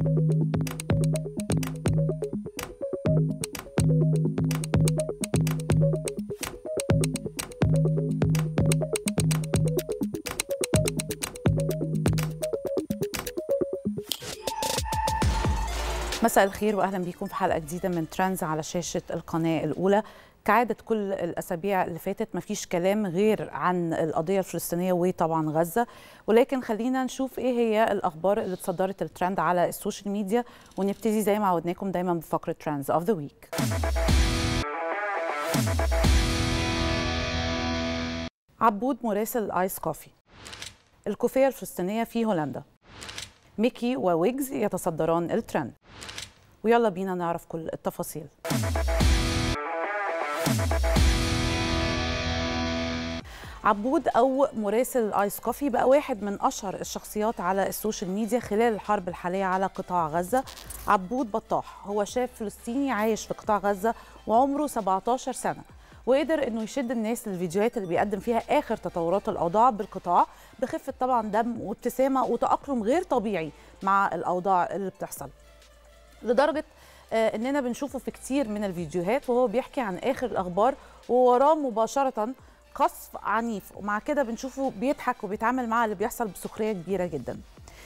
مساء الخير واهلا بيكم في حلقه جديده من ترندز على شاشه القناه الاولى كعاده كل الاسابيع اللي فاتت مفيش كلام غير عن القضيه الفلسطينيه وطبعا غزه ولكن خلينا نشوف ايه هي الاخبار اللي اتصدرت الترند على السوشيال ميديا ونبتدي زي ما عودناكم دايما بفقره ترندز اوف ذا ويك عبود مراسل ايس كوفي الكوفيه الفلسطينيه في هولندا ميكي وويجز يتصدران الترند ويلا بينا نعرف كل التفاصيل عبود او مراسل ايس كوفي بقى واحد من اشهر الشخصيات على السوشيال ميديا خلال الحرب الحاليه على قطاع غزه عبود بطاح هو شاب فلسطيني عايش في قطاع غزه وعمره 17 سنه وقدر انه يشد الناس للفيديوهات اللي بيقدم فيها اخر تطورات الاوضاع بالقطاع بخفه طبعا دم وابتسامه وتاقلم غير طبيعي مع الاوضاع اللي بتحصل لدرجه آه اننا بنشوفه في كتير من الفيديوهات وهو بيحكي عن اخر الاخبار ووراه مباشره قصف عنيف ومع كده بنشوفه بيضحك وبيتعامل مع اللي بيحصل بسخريه كبيره جدا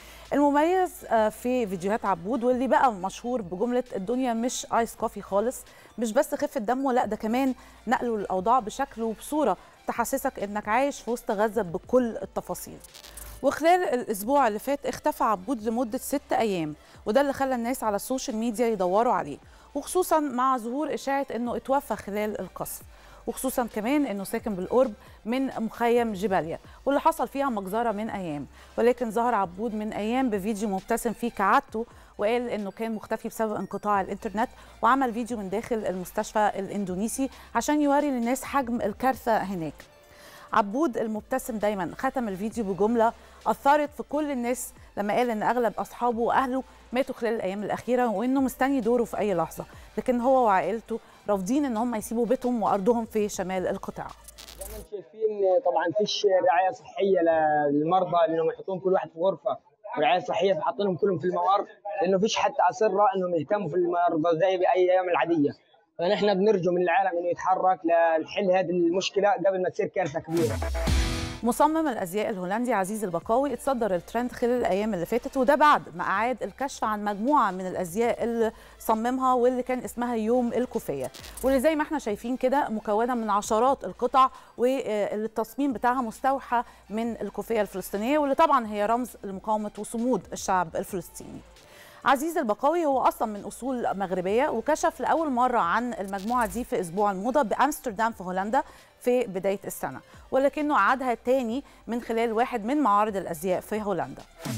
المميز في فيديوهات عبود واللي بقى مشهور بجمله الدنيا مش ايس كوفي خالص مش بس خفه دمه لا ده كمان نقله للاوضاع بشكل وبصوره تحسسك انك عايش في وسط غزه بكل التفاصيل وخلال الاسبوع اللي فات اختفى عبود لمده ست ايام وده اللي خلى الناس على السوشيال ميديا يدوروا عليه وخصوصا مع ظهور اشاعه انه اتوفى خلال القصف وخصوصا كمان انه ساكن بالقرب من مخيم جباليا واللي حصل فيها مجزره من ايام ولكن ظهر عبود من ايام بفيديو مبتسم فيه كعادته وقال انه كان مختفي بسبب انقطاع الانترنت وعمل فيديو من داخل المستشفى الاندونيسي عشان يوري للناس حجم الكارثه هناك عبود المبتسم دايما ختم الفيديو بجمله اثرت في كل الناس لما قال ان اغلب اصحابه واهله ماتوا خلال الايام الاخيره وانه مستني دوره في اي لحظه لكن هو وعائلته رافضين ان هم يسيبوا بيتهم وارضهم في شمال القطاع زي ما انتم شايفين طبعا فيش رعايه صحيه للمرضى لانهم يحطون كل واحد في غرفه رعايه صحيه فحاطينهم كلهم في الممر لانه فيش حتى اسره انهم يهتموا في المرضى زي باي ايام العاديه فنحن بنرجو من العالم انه يتحرك لنحل هذه المشكله قبل ما تصير كارثه كبيره مصمم الازياء الهولندي عزيز البقاوي اتصدر الترند خلال الايام اللي فاتت وده بعد ما اعاد الكشف عن مجموعه من الازياء اللي صممها واللي كان اسمها يوم الكوفيه واللي زي ما احنا شايفين كده مكونه من عشرات القطع والتصميم بتاعها مستوحى من الكوفيه الفلسطينيه واللي طبعا هي رمز لمقاومه وصمود الشعب الفلسطيني عزيز البقاوي هو اصلا من اصول مغربيه وكشف لاول مره عن المجموعه دي في اسبوع الموضه بامستردام في هولندا في بدايه السنه ولكنه عادها تاني من خلال واحد من معارض الازياء في هولندا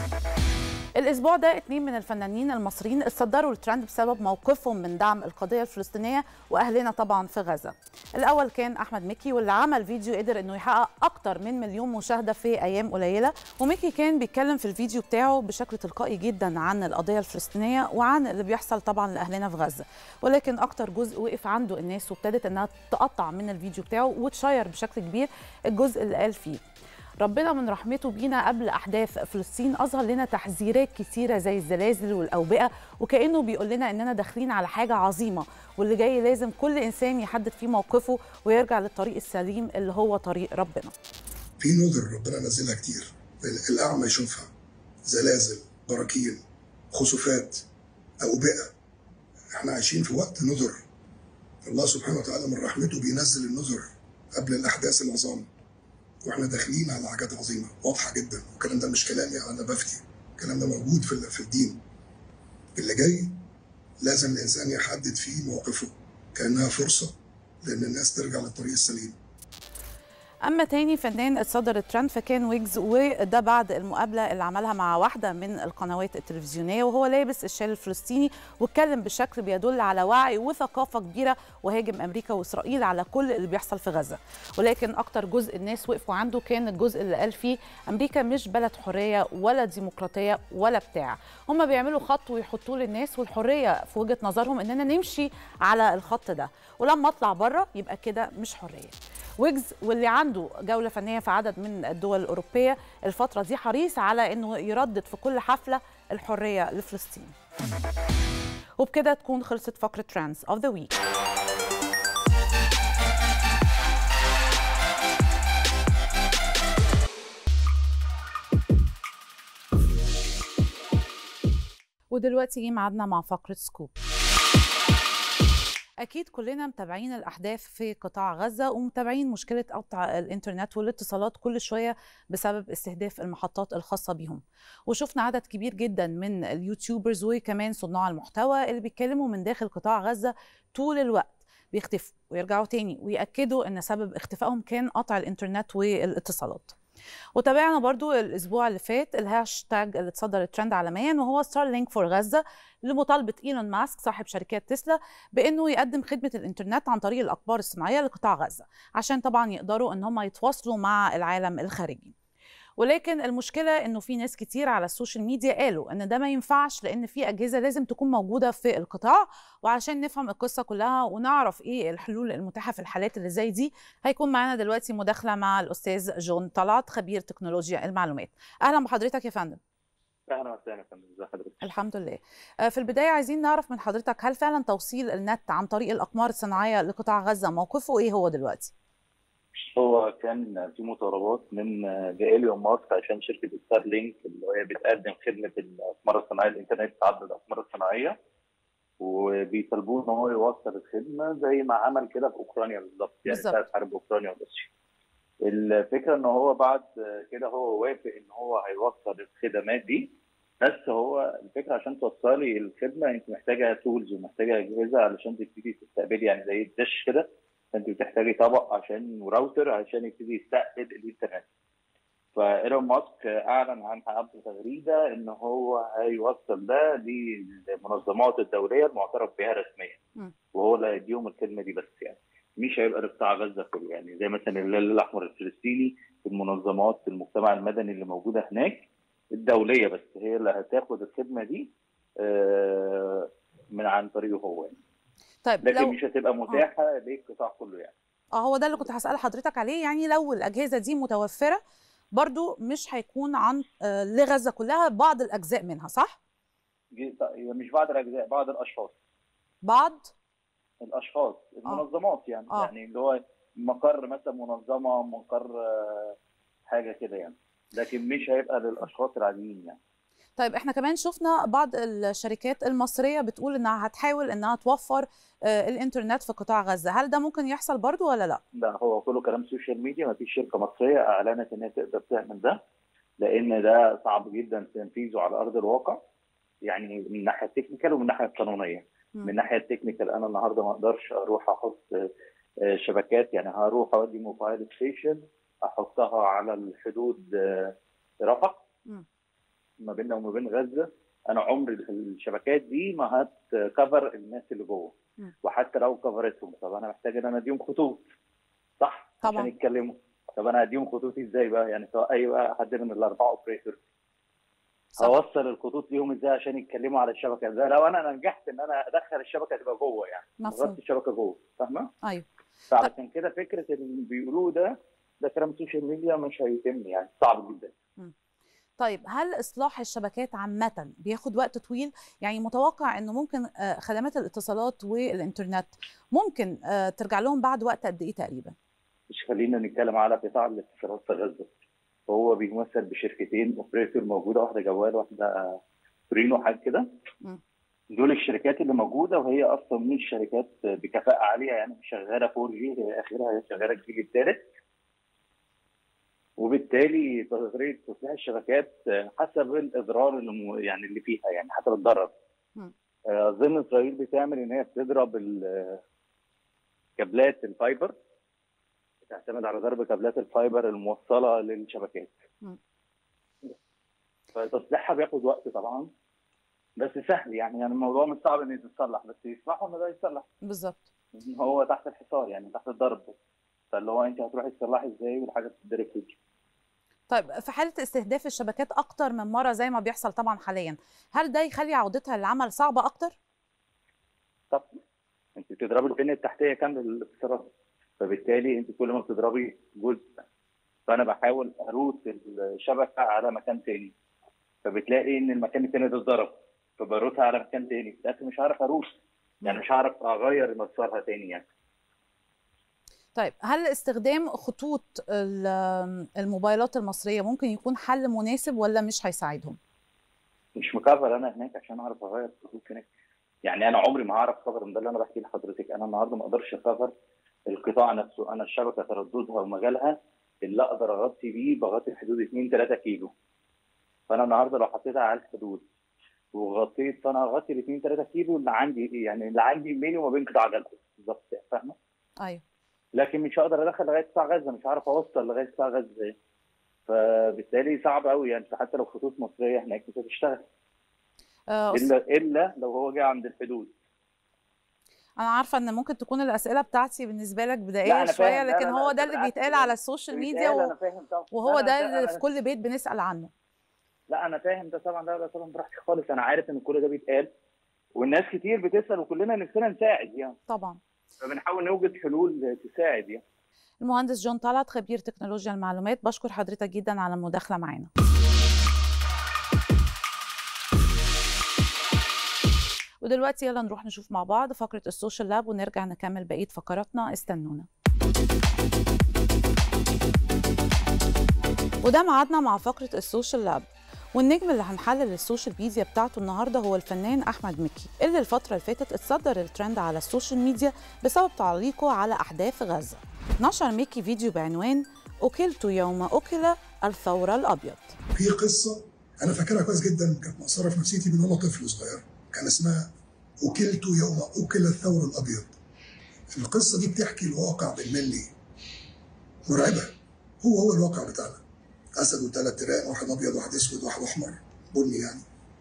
الاسبوع ده اتنين من الفنانين المصريين اتصدروا الترند بسبب موقفهم من دعم القضيه الفلسطينيه واهلنا طبعا في غزه الاول كان احمد مكي واللي عمل فيديو قدر انه يحقق اكتر من مليون مشاهده في ايام قليله ومكي كان بيتكلم في الفيديو بتاعه بشكل تلقائي جدا عن القضيه الفلسطينيه وعن اللي بيحصل طبعا لاهلنا في غزه ولكن اكتر جزء وقف عنده الناس وابتدت انها تقطع من الفيديو بتاعه وتشير بشكل كبير الجزء اللي قال فيه ربنا من رحمته بينا قبل احداث فلسطين اظهر لنا تحذيرات كتيره زي الزلازل والاوبئه وكانه بيقول لنا اننا داخلين على حاجه عظيمه واللي جاي لازم كل انسان يحدد فيه موقفه ويرجع للطريق السليم اللي هو طريق ربنا. في نذر ربنا نزلها كتير الاعمى يشوفها زلازل براكين خسوفات اوبئه احنا عايشين في وقت نذر الله سبحانه وتعالى من رحمته بينزل النذر قبل الاحداث العظام واحنا داخلين على حاجات عظيمه واضحه جدا والكلام ده مش كلامي انا بفتي الكلام ده موجود في في الدين اللي جاي لازم الانسان يحدد فيه موقفه كانها فرصه لان الناس ترجع للطريق السليم اما تاني فنان اتصدر الترند فكان ويجز وده بعد المقابله اللي عملها مع واحده من القنوات التلفزيونيه وهو لابس الشال الفلسطيني واتكلم بشكل بيدل على وعي وثقافه كبيره وهاجم امريكا واسرائيل على كل اللي بيحصل في غزه ولكن اكتر جزء الناس وقفوا عنده كان الجزء اللي قال فيه امريكا مش بلد حريه ولا ديمقراطيه ولا بتاع هم بيعملوا خط ويحطوه للناس والحريه في وجهه نظرهم اننا نمشي على الخط ده ولما اطلع بره يبقى كده مش حريه ويجز واللي عنده جوله فنيه في عدد من الدول الاوروبيه الفتره دي حريص على انه يردد في كل حفله الحريه لفلسطين وبكده تكون خلصت فقره ترانس اوف ذا ويك ودلوقتي جه ميعادنا مع فقره سكوب أكيد كلنا متابعين الأحداث في قطاع غزة ومتابعين مشكلة قطع الإنترنت والاتصالات كل شوية بسبب استهداف المحطات الخاصة بهم وشفنا عدد كبير جدا من اليوتيوبرز وكمان صناع المحتوى اللي بيتكلموا من داخل قطاع غزة طول الوقت بيختفوا ويرجعوا تاني ويأكدوا أن سبب اختفائهم كان قطع الإنترنت والاتصالات وتابعنا برضو الاسبوع اللي فات الهاشتاج اللي اتصدر الترند عالميا وهو ستار لينك فور غزه لمطالبه ايلون ماسك صاحب شركات تسلا بانه يقدم خدمه الانترنت عن طريق الاقمار الصناعيه لقطاع غزه عشان طبعا يقدروا ان هم يتواصلوا مع العالم الخارجي ولكن المشكله انه في ناس كتير على السوشيال ميديا قالوا ان ده ما ينفعش لان في اجهزه لازم تكون موجوده في القطاع وعشان نفهم القصه كلها ونعرف ايه الحلول المتاحه في الحالات اللي زي دي هيكون معانا دلوقتي مداخله مع الاستاذ جون طلعت خبير تكنولوجيا المعلومات اهلا بحضرتك يا فندم اهلا وسهلا يا فندم ازي حضرتك الحمد لله في البدايه عايزين نعرف من حضرتك هل فعلا توصيل النت عن طريق الاقمار الصناعيه لقطاع غزه موقفه ايه هو دلوقتي هو كان في مطالبات من جايليون ماسك عشان شركه ستار لينك اللي هي بتقدم خدمه الاقمار الصناعيه الانترنت تعدد الاقمار الصناعيه وبيطالبوه ان هو يوصل الخدمه زي ما عمل كده في اوكرانيا بالظبط يعني ساعه حرب اوكرانيا وروسيا الفكره ان هو بعد كده هو وافق ان هو هيوصل الخدمات دي بس هو الفكره عشان توصلي الخدمه انت محتاجه تولز ومحتاجه اجهزه علشان تبتدي تستقبلي يعني زي الدش كده انت بتحتاجي طبق عشان وراوتر عشان يبتدي يستقبل الانترنت فايلون ماسك اعلن عن قبل تغريده ان هو هيوصل ده للمنظمات الدوليه المعترف بها رسميا وهو اللي هيديهم الخدمه دي بس يعني مش هيبقى لقطاع غزه كله يعني زي مثلا الهلال الاحمر الفلسطيني المنظمات المجتمع المدني اللي موجوده هناك الدوليه بس هي اللي هتاخد الخدمه دي من عن طريقه هو يعني. طيب لكن لو... مش هتبقى متاحه آه. للقطاع كله يعني اه هو ده اللي كنت هسال حضرتك عليه يعني لو الاجهزه دي متوفره برضو مش هيكون عن آه لغزه كلها بعض الاجزاء منها صح مش بعض الاجزاء بعض الاشخاص بعض الاشخاص المنظمات آه. يعني آه. يعني اللي هو مقر مثلا منظمه مقر آه حاجه كده يعني لكن مش هيبقى للاشخاص العاديين يعني طيب احنا كمان شفنا بعض الشركات المصريه بتقول انها هتحاول انها توفر الانترنت في قطاع غزه هل ده ممكن يحصل برضو ولا لا لا هو كله كلام سوشيال ميديا ما فيش شركه مصريه اعلنت ان هي تقدر تعمل ده لان ده صعب جدا تنفيذه على ارض الواقع يعني من الناحيه التكنيكال ومن الناحيه القانونيه من الناحيه التكنيكال انا النهارده ما اقدرش اروح احط شبكات يعني هروح اودي موبايل ستيشن احطها على الحدود رفح ما بيننا وما بين غزه انا عمري الشبكات دي ما هتكفر الناس اللي جوه وحتى لو كفرتهم طب انا محتاج ان انا اديهم خطوط صح طبعا عشان يتكلموا طب انا هديهم خطوط ازاي بقى يعني سواء اي بقى حد من الاربعه اوبريتور هوصل الخطوط ليهم ازاي عشان يتكلموا على الشبكه ازاي لو انا نجحت ان انا ادخل الشبكه تبقى جوه يعني مفهوم الشبكه جوه فاهمه؟ ايوه فعشان كده فكره اللي بيقولوه ده ده كلام السوشيال ميديا مش هيتم يعني صعب جدا م. طيب هل اصلاح الشبكات عامه بياخد وقت طويل يعني متوقع انه ممكن خدمات الاتصالات والانترنت ممكن ترجع لهم بعد وقت قد ايه تقريبا مش خلينا نتكلم على قطاع الاتصالات في غزه هو بيمثل بشركتين اوبريتور موجوده واحده جوال واحده برينو حاجه كده دول الشركات اللي موجوده وهي اصلا مش شركات بكفاءه عاليه يعني شغاله 4 جي هي اخرها شغاله الجيل الثالث وبالتالي طريقه تصليح الشبكات حسب الاضرار اللي يعني اللي فيها يعني حسب الضرر اظن اسرائيل بتعمل ان هي بتضرب كابلات الفايبر بتعتمد على ضرب كابلات الفايبر الموصله للشبكات فتصليحها بياخد وقت طبعا بس سهل يعني يعني الموضوع مش صعب ان يتصلح بس يسمحوا ان ده يتصلح بالظبط هو تحت الحصار يعني تحت الضرب فاللي هو انت هتروحي تصلحي ازاي والحاجه بتتضرب فيك طيب في حاله استهداف الشبكات اكتر من مره زي ما بيحصل طبعا حاليا هل ده يخلي عودتها للعمل صعبه اكتر طب انت بتضربي البنيه التحتيه كامله للاتصالات فبالتالي انت كل ما بتضربي جزء فانا بحاول اروت الشبكه على مكان تاني فبتلاقي ان المكان التاني ده اتضرب فبروتها على مكان تاني في الاخر مش هعرف اروت يعني مش هعرف اغير مسارها تاني يعني طيب هل استخدام خطوط ال- الموبايلات المصريه ممكن يكون حل مناسب ولا مش هيساعدهم؟ مش مكفر انا هناك عشان اعرف اغير الخطوط هناك يعني انا عمري ما هعرف كفر ده اللي انا بحكي لحضرتك انا النهارده ما اقدرش اكفر القطاع نفسه انا الشبكه ترددها ومجالها اللي اقدر اغطي بيه بغطي في حدود 2 3 كيلو فانا النهارده لو حطيتها على الحدود وغطيت فانا هغطي ال 2 3 كيلو اللي عندي يعني اللي عندي بيني وما بين قطاع غزه بالظبط فاهمه؟ ايوه لكن مش هقدر ادخل لغايه قطاع غزه مش هعرف اوصل لغايه قطاع غزه فبالتالي صعب قوي يعني حتى لو خطوط مصريه هناك مش هتشتغل آه، الا الا لو هو جه عند الحدود انا عارفه ان ممكن تكون الاسئله بتاعتي بالنسبه لك لا، بدائيه أنا شويه فاهم. لا، لكن لا، هو لا، ده اللي بالعكس، بيتقال ده على السوشيال ميديا بيتقال، و- انا فاهم طبعا وهو لا، ده لا، اللي أنا- في كل بيت بنسال عنه لا انا فاهم ده طبعا لا لا طبعا براحتك خالص انا عارف ان كل ده بيتقال والناس كتير بتسال وكلنا نفسنا نساعد يعني طبعا فبنحاول نوجد حلول تساعد يعني المهندس جون طلعت خبير تكنولوجيا المعلومات بشكر حضرتك جدا على المداخله معانا ودلوقتي يلا نروح نشوف مع بعض فقره السوشيال لاب ونرجع نكمل بقيه فقراتنا استنونا وده ميعادنا مع فقره السوشيال لاب والنجم اللي هنحلل السوشيال ميديا بتاعته النهارده هو الفنان احمد مكي اللي الفتره اللي فاتت اتصدر الترند على السوشيال ميديا بسبب تعليقه على احداث غزه نشر ميكي فيديو بعنوان أكلت يوم أكل الثور الأبيض في قصه انا فاكرها كويس جدا كانت مأثره في نفسيتي من وانا طفل صغير كان اسمها اكلت يوم اكل الثور الابيض القصه دي بتحكي الواقع بالملي مرعبه هو هو الواقع بتاعنا اسد وثلاث تيران واحد ابيض واحد اسود واحد احمر بني يعني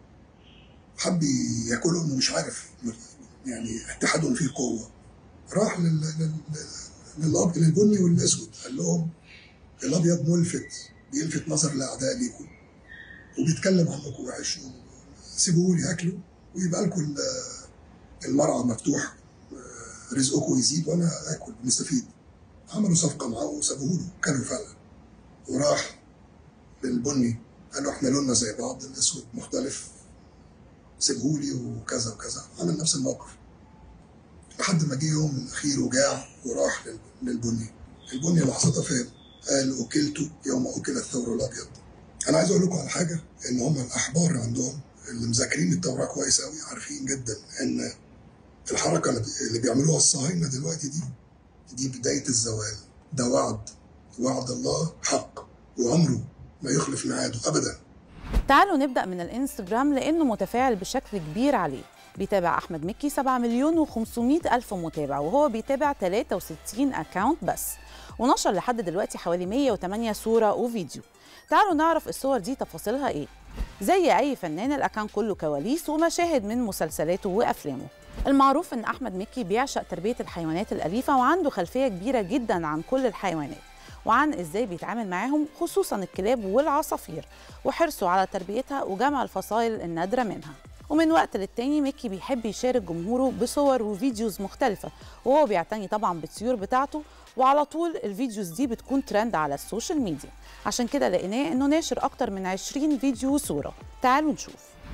حب ياكلهم ومش عارف يعني اتحادهم فيه قوه راح لل... لل... للأب... للبني والاسود قال لهم الابيض ملفت بيلفت نظر الاعداء ليكم وبيتكلم عنكم وحش سيبوه لي اكله ويبقى لكم ال- المرعى مفتوح رزقكم يزيد وانا اكل نستفيد عملوا صفقه معاه وسابوه له كانوا فعلا وراح للبني قال له احنا لوننا زي بعض الاسود مختلف سيبه لي وكذا وكذا عمل نفس الموقف لحد ما جه يوم الاخير وجاع وراح لل- للبني البني لحظتها فهم قال اكلت يوم اكل الثور الابيض انا عايز اقول لكم على حاجه ان هم الاحبار عندهم اللي مذاكرين التوراه كويس قوي عارفين جدا ان الحركه اللي بي- اللي بيعملوها الصهاينه دلوقتي دي دي بدايه الزوال ده وعد وعد الله حق وعمره ما يخلف ميعاده ابدا تعالوا نبدأ من الانستجرام لأنه متفاعل بشكل كبير عليه بيتابع أحمد مكي 7 مليون و500 ألف متابع وهو بيتابع 63 أكاونت بس ونشر لحد دلوقتي حوالي 108 صورة وفيديو تعالوا نعرف الصور دي تفاصيلها إيه زي أي فنان الأكاونت كله كواليس ومشاهد من مسلسلاته وأفلامه المعروف إن أحمد مكي بيعشق تربية الحيوانات الأليفة وعنده خلفية كبيرة جدا عن كل الحيوانات وعن ازاي بيتعامل معاهم خصوصا الكلاب والعصافير وحرصه على تربيتها وجمع الفصائل النادرة منها ومن وقت للتاني ميكي بيحب يشارك جمهوره بصور وفيديوز مختلفة وهو بيعتني طبعا بالطيور بتاعته وعلى طول الفيديوز دي بتكون ترند على السوشيال ميديا عشان كده لقيناه انه ناشر اكتر من 20 فيديو وصورة تعالوا نشوف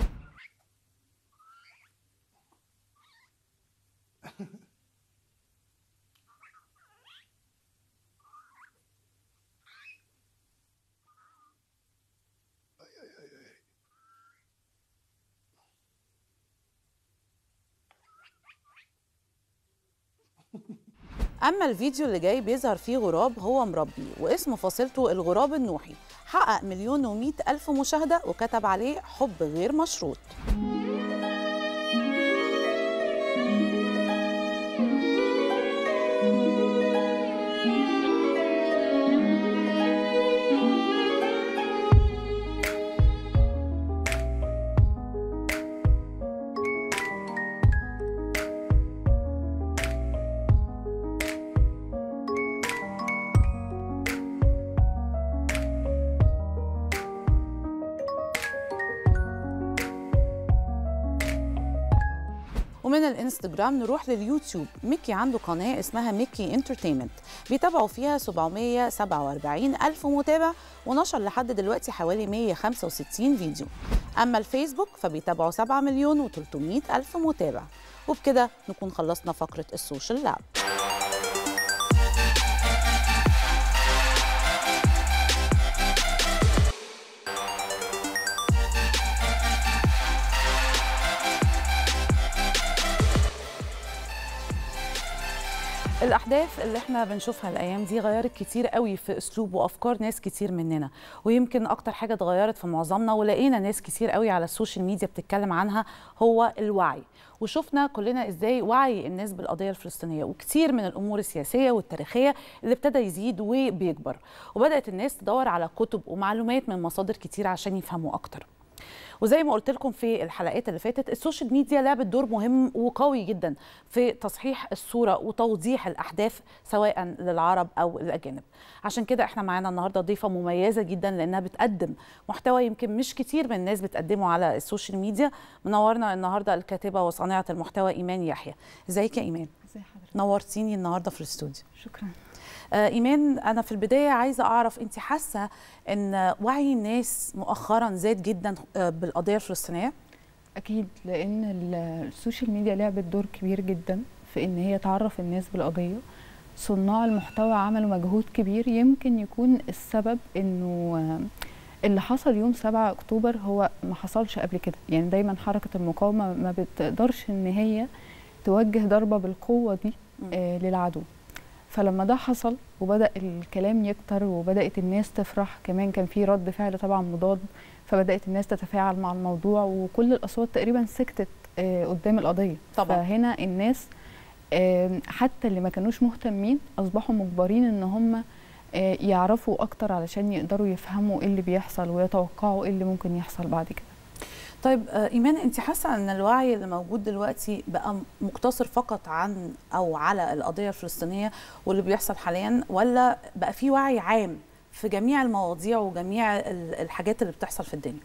أما الفيديو اللي جاي بيظهر فيه غراب هو مربي واسم فصيلته الغراب النوحي حقق مليون ومئة ألف مشاهدة وكتب عليه حب غير مشروط ومن الانستجرام نروح لليوتيوب ميكي عنده قناة اسمها ميكي انترتينمنت بيتابعوا فيها 747 ألف متابع ونشر لحد دلوقتي حوالي 165 فيديو أما الفيسبوك فبيتابعوا 7 مليون و300 ألف متابع وبكده نكون خلصنا فقرة السوشيال لاب الاحداث اللي احنا بنشوفها الايام دي غيرت كتير قوي في اسلوب وافكار ناس كتير مننا ويمكن اكتر حاجه اتغيرت في معظمنا ولقينا ناس كتير قوي على السوشيال ميديا بتتكلم عنها هو الوعي وشفنا كلنا ازاي وعي الناس بالقضيه الفلسطينيه وكتير من الامور السياسيه والتاريخيه اللي ابتدى يزيد وبيكبر وبدات الناس تدور على كتب ومعلومات من مصادر كتير عشان يفهموا اكتر وزي ما قلت لكم في الحلقات اللي فاتت السوشيال ميديا لعبت دور مهم وقوي جدا في تصحيح الصوره وتوضيح الاحداث سواء للعرب او الاجانب عشان كده احنا معانا النهارده ضيفه مميزه جدا لانها بتقدم محتوى يمكن مش كتير من الناس بتقدمه على السوشيال ميديا منورنا النهارده الكاتبه وصانعه المحتوى ايمان يحيى ازيك يا ايمان ازي حضرتك نورتيني النهارده في الاستوديو شكرا آه ايمان انا في البدايه عايزه اعرف انت حاسه ان وعي الناس مؤخرا زاد جدا آه بالقضيه الفلسطينيه اكيد لان ال- السوشيال ميديا لعبت دور كبير جدا في ان هي تعرف الناس بالقضيه صناع المحتوى عملوا مجهود كبير يمكن يكون السبب انه آه، اللي حصل يوم 7 اكتوبر هو ما حصلش قبل كده يعني دايما حركه المقاومه ما بتقدرش ان هي توجه ضربه بالقوه دي آه للعدو فلما ده حصل وبدا الكلام يكتر وبدات الناس تفرح كمان كان في رد فعل طبعا مضاد فبدات الناس تتفاعل مع الموضوع وكل الاصوات تقريبا سكتت آه، قدام القضيه طبعا. فهنا الناس آم، حتى اللي ما كانوش مهتمين اصبحوا مجبرين ان هم آه، يعرفوا اكتر علشان يقدروا يفهموا ايه اللي بيحصل ويتوقعوا ايه اللي ممكن يحصل بعد كده طيب آه، ايمان انت حاسه ان الوعي اللي موجود دلوقتي بقى مقتصر فقط عن او على القضيه الفلسطينيه واللي بيحصل حاليا ولا بقى في وعي عام في جميع المواضيع وجميع ال- الحاجات اللي بتحصل في الدنيا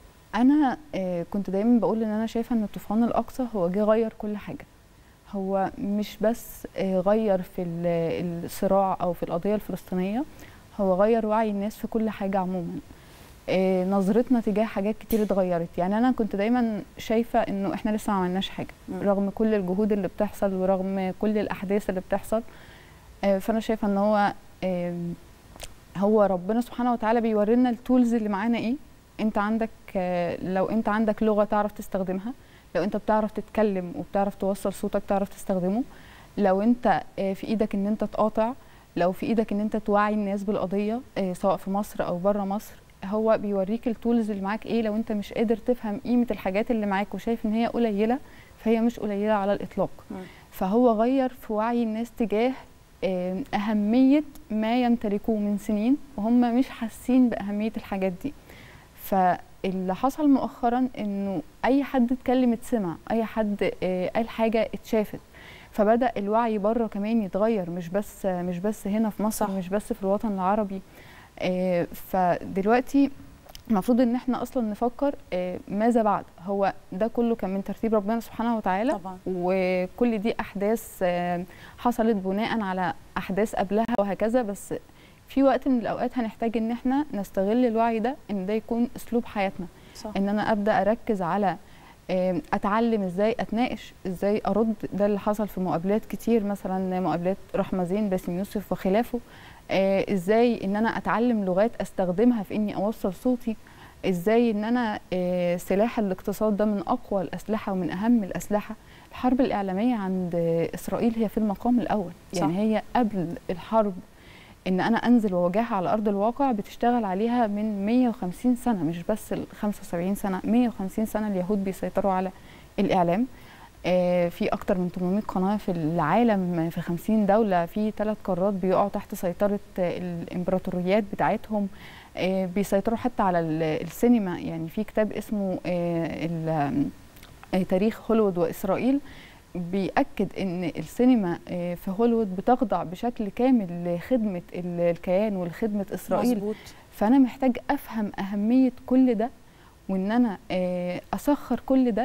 انا آه، كنت دايما بقول ان انا شايفه ان الطوفان الاقصى هو جه غير كل حاجه هو مش بس آه، غير في ال- الصراع او في القضيه الفلسطينيه هو غير وعي الناس في كل حاجه عموما آه، نظرتنا تجاه حاجات كتير اتغيرت يعني انا كنت دايما شايفه انه احنا لسه ما عملناش حاجه مم. رغم كل الجهود اللي بتحصل ورغم كل الاحداث اللي بتحصل آه، فانا شايفه ان هو آم، هو ربنا سبحانه وتعالى بيورينا التولز اللي معانا ايه انت عندك آه، لو انت عندك لغه تعرف تستخدمها لو انت بتعرف تتكلم وبتعرف توصل صوتك تعرف تستخدمه لو انت آه، في ايدك ان انت تقاطع لو في ايدك ان انت توعي الناس بالقضيه آه، سواء في مصر او بره مصر هو بيوريك التولز اللي معاك ايه لو انت مش قادر تفهم قيمه الحاجات اللي معاك وشايف ان هي قليله فهي مش قليله على الاطلاق مم. فهو غير في وعي الناس تجاه آم، أهمية ما يمتلكوه من سنين وهم مش حاسين بأهمية الحاجات دي فاللي حصل مؤخرا انه اي حد اتكلم اتسمع اي حد آه، قال حاجه اتشافت فبدا الوعي بره كمان يتغير مش بس مش بس هنا في مصر صح. مش بس في الوطن العربي آه، فدلوقتي المفروض ان احنا اصلا نفكر آه، ماذا بعد هو ده كله كان من ترتيب ربنا سبحانه وتعالى طبعا وكل دي احداث آه، حصلت بناء على احداث قبلها وهكذا بس في وقت من الاوقات هنحتاج ان احنا نستغل الوعي ده ان ده يكون اسلوب حياتنا صح ان انا ابدا اركز على آم، اتعلم ازاي اتناقش ازاي ارد ده اللي حصل في مقابلات كتير مثلا مقابلات رحمه زين باسم يوسف وخلافه آه، ازاي ان انا اتعلم لغات استخدمها في اني اوصل صوتي ازاي ان انا آه، سلاح الاقتصاد ده من اقوى الاسلحه ومن اهم الاسلحه الحرب الاعلاميه عند آه، اسرائيل هي في المقام الاول يعني صح. هي قبل الحرب ان انا انزل واواجهها على ارض الواقع بتشتغل عليها من 150 سنه مش بس ال 75 سنه 150 سنه اليهود بيسيطروا على الاعلام آه، في اكتر من 800 قناه في العالم في 50 دوله في ثلاث قارات بيقعوا تحت سيطره آه، الامبراطوريات بتاعتهم آه، بيسيطروا حتى على ال- السينما يعني في كتاب اسمه آه، ال- آه، تاريخ هوليوود واسرائيل بيأكد ان السينما آه، في هوليوود بتخضع بشكل كامل لخدمه ال- الكيان ولخدمه اسرائيل مظبوط فانا محتاج افهم اهميه كل ده وان انا آه، اسخر كل ده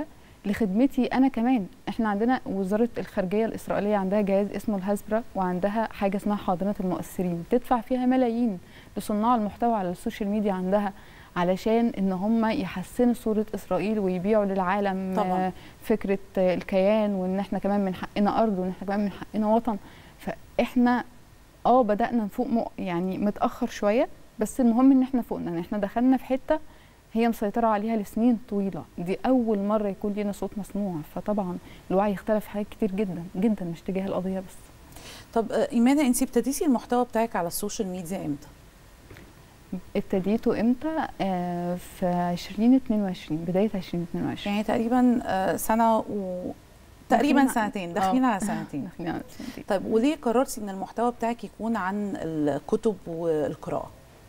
لخدمتي انا كمان احنا عندنا وزاره الخارجيه الاسرائيليه عندها جهاز اسمه الهسبرة وعندها حاجه اسمها حاضنه المؤثرين تدفع فيها ملايين لصناع المحتوى على السوشيال ميديا عندها علشان ان هم يحسنوا صوره اسرائيل ويبيعوا للعالم طبعاً. آه، فكره آه، الكيان وان احنا كمان من حقنا ارض وان احنا كمان من حقنا وطن فاحنا اه بدانا نفوق مؤ- يعني متاخر شويه بس المهم ان احنا فوقنا ان احنا دخلنا في حته هي مسيطرة عليها لسنين طويلة دي أول مرة يكون لينا صوت مسموع فطبعا الوعي اختلف في حاجات كتير جدا جدا مش تجاه القضية بس طب آه، ايمانه انت ابتديتي المحتوى بتاعك على السوشيال ميديا امتى ابتديته امتى آه في 2022 بداية 2022 يعني تقريبا آه، سنه و تقريبا داخلين ع- سنتين داخلين آه. على سنتين داخلين على سنتين طيب وليه قررتي ان المحتوى بتاعك يكون عن الكتب والقراءه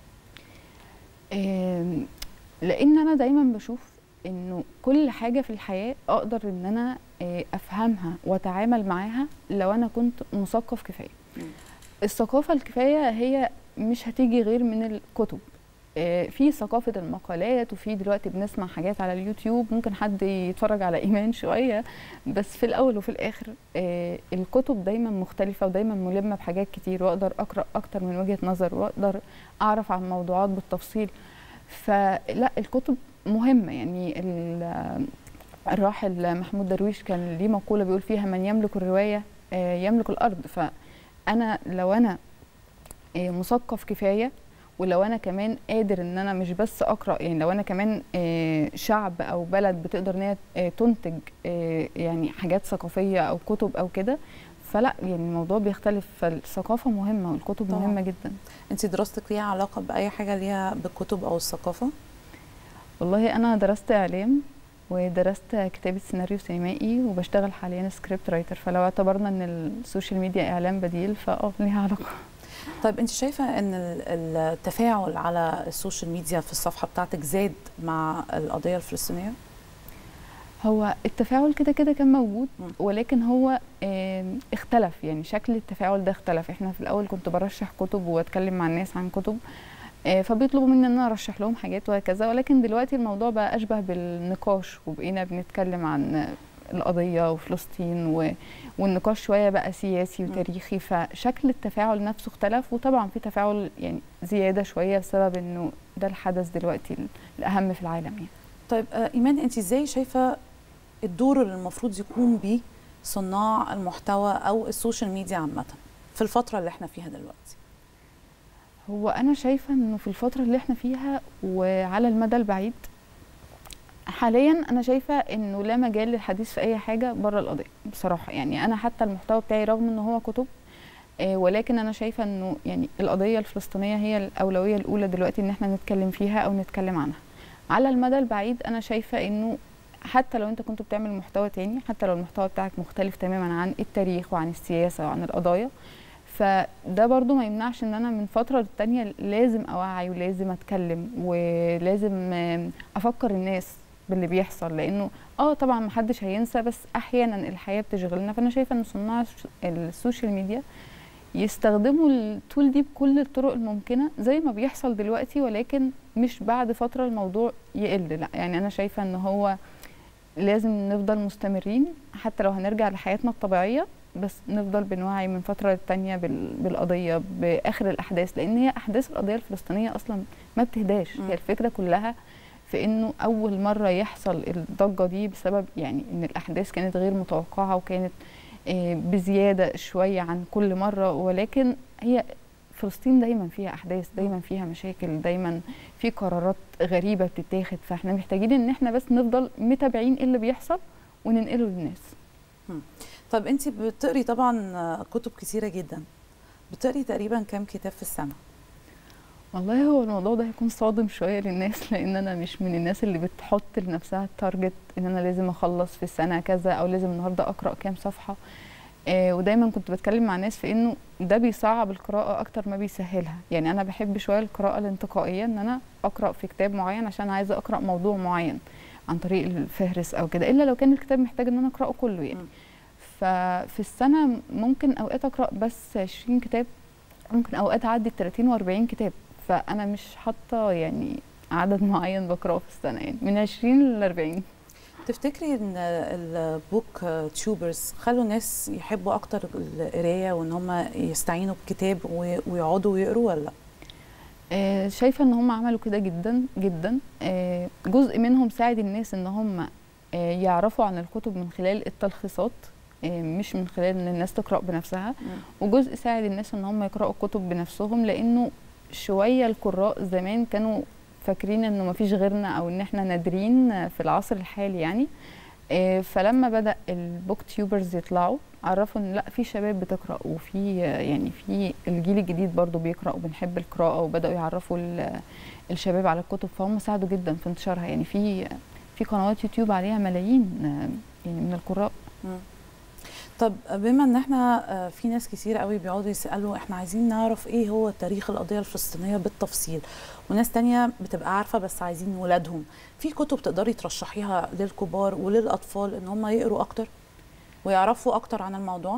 آم، لان انا دايما بشوف انه كل حاجه في الحياه اقدر ان انا آه، افهمها واتعامل معاها لو انا كنت مثقف كفايه مم. الثقافه الكفايه هي مش هتيجي غير من الكتب آه، في ثقافة المقالات وفي دلوقتي بنسمع حاجات على اليوتيوب ممكن حد يتفرج على إيمان شوية بس في الأول وفي الآخر آه، الكتب دايما مختلفة ودايما ملمة بحاجات كتير وأقدر أقرأ أكتر من وجهة نظر وأقدر أعرف عن موضوعات بالتفصيل فلا الكتب مهمة يعني ال- الراحل محمود درويش كان ليه مقولة بيقول فيها من يملك الرواية آه، يملك الأرض فأنا لو أنا آه، مثقف كفاية ولو انا كمان قادر ان انا مش بس اقرا يعني لو انا كمان آه، شعب او بلد بتقدر ان هي آه، تنتج آه، يعني حاجات ثقافيه او كتب او كده فلا يعني الموضوع بيختلف فالثقافه مهمه والكتب طبعاً. مهمه جدا انت دراستك ليها علاقه باي حاجه ليها بالكتب او الثقافه والله انا درست اعلام ودرست كتابة سيناريو سينمائي وبشتغل حاليا سكريبت رايتر فلو اعتبرنا ان السوشيال ميديا اعلام بديل فاه ليها علاقة طيب انت شايفه ان ال- التفاعل على السوشيال ميديا في الصفحه بتاعتك زاد مع القضيه الفلسطينيه هو التفاعل كده كده كان موجود مم. ولكن هو آم، اختلف يعني شكل التفاعل ده اختلف احنا في الاول كنت برشح كتب واتكلم مع الناس عن كتب آه، فبيطلبوا مني ان انا ارشح لهم حاجات وهكذا ولكن دلوقتي الموضوع بقى اشبه بالنقاش وبقينا بنتكلم عن القضيه وفلسطين و... والنقاش شويه بقى سياسي مم. وتاريخي فشكل التفاعل نفسه اختلف وطبعا في تفاعل يعني زياده شويه بسبب انه ده الحدث دلوقتي الاهم في العالم يعني طيب آه، ايمان انت ازاي شايفه الدور اللي المفروض يقوم بيه صناع المحتوى او السوشيال ميديا عامه في الفتره اللي احنا فيها دلوقتي هو انا شايفه انه في الفتره اللي احنا فيها وعلى المدى البعيد حاليا انا شايفه انه لا مجال للحديث في اي حاجه بره القضيه بصراحه يعني انا حتى المحتوى بتاعي رغم ان هو كتب آه، ولكن انا شايفه انه يعني القضيه الفلسطينيه هي الاولويه الاولى دلوقتي ان احنا نتكلم فيها او نتكلم عنها على المدى البعيد انا شايفه انه حتى لو انت كنت بتعمل محتوى تاني حتى لو المحتوى بتاعك مختلف تماما عن التاريخ وعن السياسه وعن القضايا فده برضو ما يمنعش ان انا من فتره للتانيه لازم اوعي ولازم اتكلم ولازم آم، افكر الناس باللي بيحصل لانه اه طبعا محدش هينسى بس احيانا الحياه بتشغلنا فانا شايفه ان صناع الس- السوشيال ميديا يستخدموا التول دي بكل الطرق الممكنه زي ما بيحصل دلوقتي ولكن مش بعد فتره الموضوع يقل لا يعني انا شايفه ان هو لازم نفضل مستمرين حتى لو هنرجع لحياتنا الطبيعيه بس نفضل بنوعي من فتره للتانيه بال- بالقضيه باخر الاحداث لان هي احداث القضيه الفلسطينيه اصلا ما بتهداش مم. هي الفكره كلها في انه اول مره يحصل الضجه دي بسبب يعني ان الاحداث كانت غير متوقعه وكانت آه، بزياده شويه عن كل مره ولكن هي فلسطين دايما فيها احداث دايما فيها مشاكل دايما في قرارات غريبه بتتاخد فاحنا محتاجين ان احنا بس نفضل متابعين ايه اللي بيحصل وننقله للناس طب انت بتقري طبعا آه، كتب كتيره جدا بتقري تقريبا كام كتاب في السنه والله هو الموضوع ده هيكون صادم شويه للناس لان انا مش من الناس اللي بتحط لنفسها التارجت ان انا لازم اخلص في السنه كذا او لازم النهارده اقرا كام صفحه آه ودايما كنت بتكلم مع ناس في انه ده بيصعب القراءه اكتر ما بيسهلها يعني انا بحب شويه القراءه الانتقائيه ان انا اقرا في كتاب معين عشان عايزه اقرا موضوع معين عن طريق الفهرس او كده الا لو كان الكتاب محتاج ان انا اقراه كله يعني مم. ففي السنه ممكن اوقات اقرا بس 20 كتاب ممكن اوقات اعدي ال 30 و40 كتاب فانا مش حاطه يعني عدد معين بقراه في السنه يعني من 20 ل 40 تفتكري ان البوك تيوبرز خلوا الناس يحبوا اكتر القرايه وان هم يستعينوا بكتاب و- ويقعدوا ويقروا ولا لا؟ آه، شايفه ان هم عملوا كده جدا جدا آه، جزء منهم ساعد الناس ان هم آه، يعرفوا عن الكتب من خلال التلخيصات آه، مش من خلال ان الناس تقرا بنفسها وجزء ساعد الناس ان هم يقراوا الكتب بنفسهم لانه شويه القراء زمان كانوا فاكرين انه مفيش غيرنا او ان احنا نادرين في العصر الحالي يعني آه، فلما بدا البوك تيوبرز يطلعوا عرفوا ان لا في شباب بتقرا وفي آه، يعني في الجيل الجديد برضو بيقرا وبنحب القراءه وبداوا يعرفوا ال- الشباب على الكتب فهم ساعدوا جدا في انتشارها يعني في في قنوات يوتيوب عليها ملايين آه، يعني من القراء طب بما ان احنا آه، في ناس كتير قوي بيقعدوا يسالوا احنا عايزين نعرف ايه هو تاريخ القضيه الفلسطينيه بالتفصيل وناس تانية بتبقى عارفه بس عايزين ولادهم في كتب تقدري ترشحيها للكبار وللاطفال ان هم يقروا اكتر ويعرفوا اكتر عن الموضوع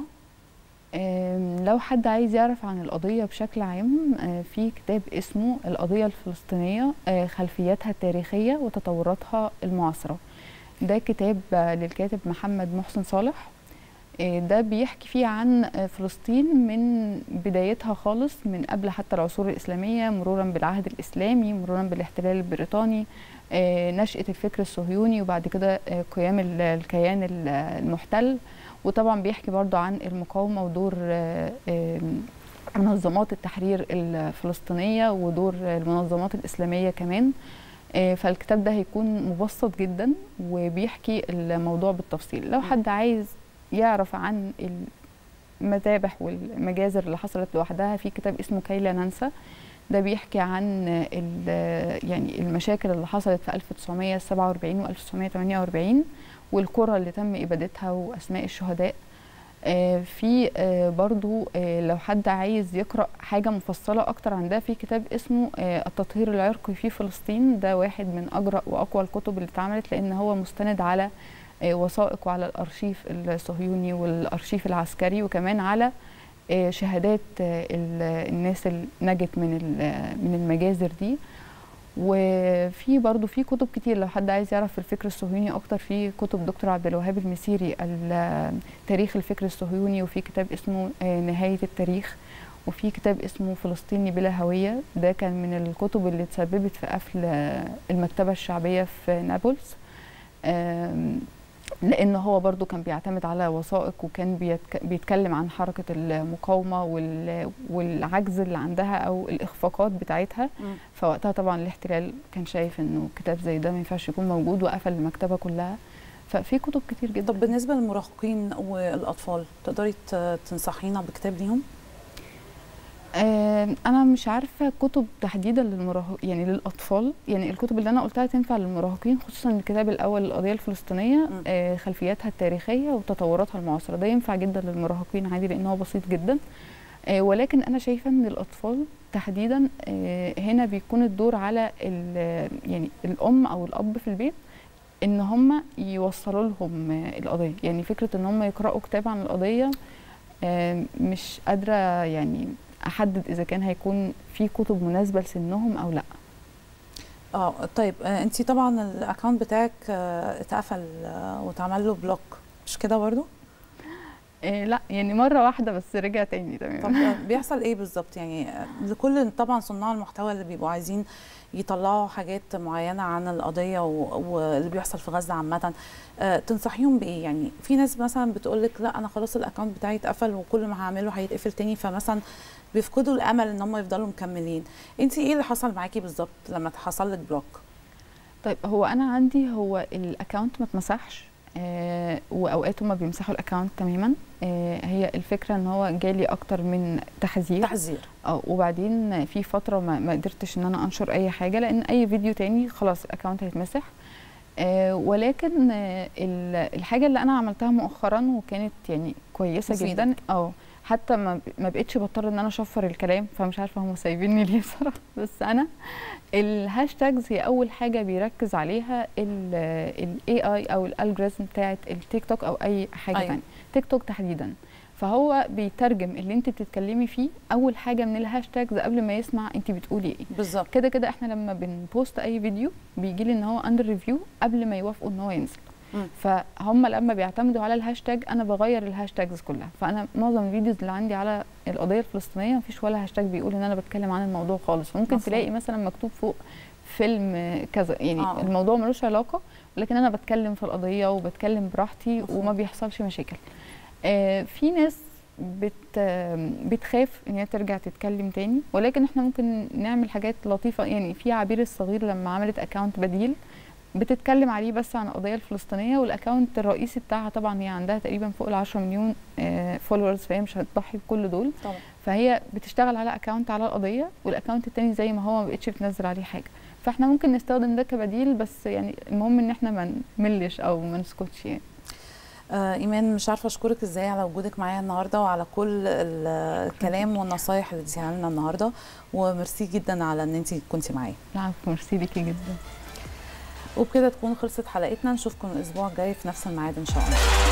آم، لو حد عايز يعرف عن القضية بشكل عام آه، في كتاب اسمه القضية الفلسطينية آه، خلفياتها التاريخية وتطوراتها المعاصرة ده كتاب آه، للكاتب محمد محسن صالح آه، ده بيحكي فيه عن آه، فلسطين من بدايتها خالص من قبل حتى العصور الإسلامية مرورا بالعهد الإسلامي مرورا بالاحتلال البريطاني آه، نشأة الفكر الصهيوني وبعد كده آه، قيام ال- الكيان ال- المحتل وطبعا بيحكي برضو عن المقاومة ودور آه، آه، منظمات التحرير الفلسطينية ودور المنظمات الإسلامية كمان آه، فالكتاب ده هيكون مبسط جدا وبيحكي الموضوع بالتفصيل لو حد عايز يعرف عن المذابح والمجازر اللي حصلت لوحدها في كتاب اسمه كي لا ننسى ده بيحكي عن ال- يعني المشاكل اللي حصلت في 1947 و 1948 والقرى اللي تم إبادتها وأسماء الشهداء آه، في آه، برضو آه، لو حد عايز يقرأ حاجة مفصلة أكتر عن ده في كتاب اسمه آه، التطهير العرقي في فلسطين ده واحد من أجرأ وأقوى الكتب اللي اتعملت لأن هو مستند على آه، وثائق وعلى الأرشيف الصهيوني والأرشيف العسكري وكمان على آه، شهادات آه، ال- الناس اللي نجت من ال- من المجازر دي وفي برضو في كتب كتير لو حد عايز يعرف الفكر الصهيوني اكتر في كتب دكتور عبد الوهاب المسيري ال- تاريخ الفكر الصهيوني وفي كتاب اسمه آه، نهاية التاريخ وفي كتاب اسمه فلسطيني بلا هوية ده كان من الكتب اللي تسببت في قفل آه، المكتبة الشعبية في نابلس آم، لان هو برضو كان بيعتمد على وثائق وكان بيتك- بيتكلم عن حركة المقاومة وال- والعجز اللي عندها او الاخفاقات بتاعتها مم. فوقتها طبعا الاحتلال كان شايف انه كتاب زي ده ما ينفعش يكون موجود وقفل المكتبة كلها ففي كتب كتير جدا طب بالنسبه للمراهقين والاطفال تقدري ت- تنصحينا بكتاب ليهم آه، انا مش عارفه كتب تحديدا للمراهق يعني للاطفال يعني الكتب اللي انا قلتها تنفع للمراهقين خصوصا الكتاب الاول القضيه الفلسطينيه م. آه، خلفياتها التاريخيه وتطوراتها المعاصره ده ينفع جدا للمراهقين عادي لان هو بسيط جدا آه، ولكن انا شايفه ان الاطفال تحديدا آه، هنا بيكون الدور على ال- يعني الام او الاب في البيت ان هم يوصلوا لهم آه، القضيه يعني فكره ان هم يقراوا كتاب عن القضيه آه، مش قادره يعني احدد اذا كان هيكون في كتب مناسبه لسنهم او لا اه طيب آه انت طبعا الاكونت بتاعك آه اتقفل آه واتعمل له بلوك مش كده برضو إيه لا يعني مره واحده بس رجع تاني طب تمام آه، بيحصل ايه بالظبط يعني آه، لكل طبعا صناع المحتوى اللي بيبقوا عايزين يطلعوا حاجات معينه عن القضيه و- واللي بيحصل في غزه عامه آه تنصحيهم بايه يعني في ناس مثلا بتقول لك لا انا خلاص الاكونت بتاعي اتقفل وكل ما هعمله هيتقفل تاني فمثلا بيفقدوا الامل ان هم يفضلوا مكملين انت ايه اللي حصل معاكي بالظبط لما حصل لك بلوك طيب هو انا عندي هو الاكونت ما اتمسحش آه واوقات هما بيمسحوا الاكونت تماما آه هي الفكره ان هو جالي اكتر من تحذير تحذير اه وبعدين في فتره ما, ما قدرتش ان انا انشر اي حاجه لان اي فيديو تاني خلاص الاكونت هيتمسح آه ولكن آه ال- الحاجه اللي انا عملتها مؤخرا وكانت يعني كويسه مفيدة. جدا اه حتى ما ما بقتش بضطر ان انا اشفر الكلام فمش عارفه هم سايبيني ليه صراحه بس انا الهاشتاجز هي اول حاجه بيركز عليها الاي اي او الالجوريزم بتاعت التيك توك او اي حاجه أيوة. أيوة. تانية تيك توك تحديدا فهو بيترجم اللي انت بتتكلمي فيه اول حاجه من الهاشتاجز قبل ما يسمع انت بتقولي ايه بالظبط كده كده احنا لما بنبوست اي فيديو بيجي لي ان هو اندر ريفيو قبل ما يوافقوا ان هو ينزل مم. فهم لما بيعتمدوا على الهاشتاج انا بغير الهاشتاجز كلها فانا معظم الفيديوز اللي عندي على القضيه الفلسطينيه مفيش ولا هاشتاج بيقول ان انا بتكلم عن الموضوع خالص ممكن مفهوم. تلاقي مثلا مكتوب فوق فيلم آه، كذا يعني آه. آه. الموضوع ملوش علاقه لكن انا بتكلم في القضيه وبتكلم براحتي مفهوم. وما بيحصلش مشاكل آه، في ناس بت آه، بتخاف ان هي ترجع تتكلم تاني ولكن احنا ممكن نعمل حاجات لطيفه يعني في عبير الصغير لما عملت اكونت بديل بتتكلم عليه بس عن القضيه الفلسطينيه والاكونت الرئيسي بتاعها طبعا هي عندها تقريبا فوق ال 10 مليون فولورز فهي مش هتضحي بكل دول طبعا فهي بتشتغل على اكونت على القضيه والاكونت التاني زي ما هو ما بقتش بتنزل عليه حاجه فاحنا ممكن نستخدم ده كبديل بس يعني المهم ان احنا ما نملش او ما نسكتش يعني آه ايمان مش عارفه اشكرك ازاي على وجودك معايا النهارده وعلى كل ال- الكلام والنصايح اللي اديتيها لنا النهارده وميرسي جدا على ان انت كنتي معايا العفو ميرسي ليكي جدا وبكده تكون خلصت حلقتنا نشوفكم الاسبوع الجاي في نفس الميعاد ان شاء الله